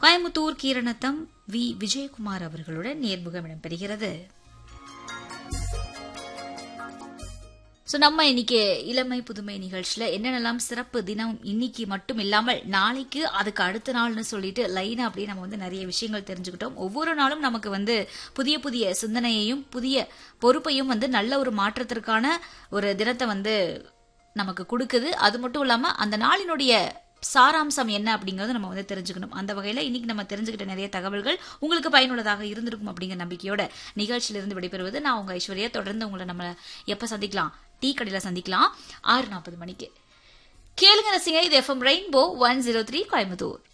Coimbatore Keeranatham we Vijayakumar அவர்களுடன் நேர்முகம் இடம்பெறுகிறது ஸோ நம்ம இன்னைக்கு இளமை புதுமை நிகழ்ச்சியில் என்னென்னலாம் சிறப்பு தினம் இன்னைக்கு மட்டும் இல்லாமல் நாளைக்கு அதுக்கு அடுத்த நாள்னு சொல்லிட்டு லைனாக அப்படியே நம்ம வந்து நிறைய விஷயங்கள் தெரிஞ்சுக்கிட்டோம் ஒவ்வொரு நாளும் நமக்கு வந்து புதிய புதிய சிந்தனையையும் புதிய பொறுப்பையும் வந்து நல்ல ஒரு மாற்றத்திற்கான ஒரு தினத்தை வந்து நமக்கு கொடுக்குது அது மட்டும் இல்லாமல் அந்த நாளினுடைய சாராம்சம் என்ன அப்படிங்கறத நம்ம வந்து தெரிஞ்சுக்கணும் அந்த வகையில இன்னைக்கு நம்ம தெரிஞ்சுக்கிட்ட நிறைய தகவல்கள் உங்களுக்கு பயனுள்ளதாக இருந்திருக்கும் அப்படிங்கிற நம்பிக்கையோட நிகழ்ச்சியிலிருந்து விடைபெறுவது நான் உங்க ஐஸ்வர்யா தொடர்ந்து உங்களை நம்ம எப்ப சந்திக்கலாம் டீ கடையில சந்திக்கலாம் ஆறு நாற்பது மணிக்கு கேளுங்க ரசிங்க இது FM rainbow one zero three Coimbatore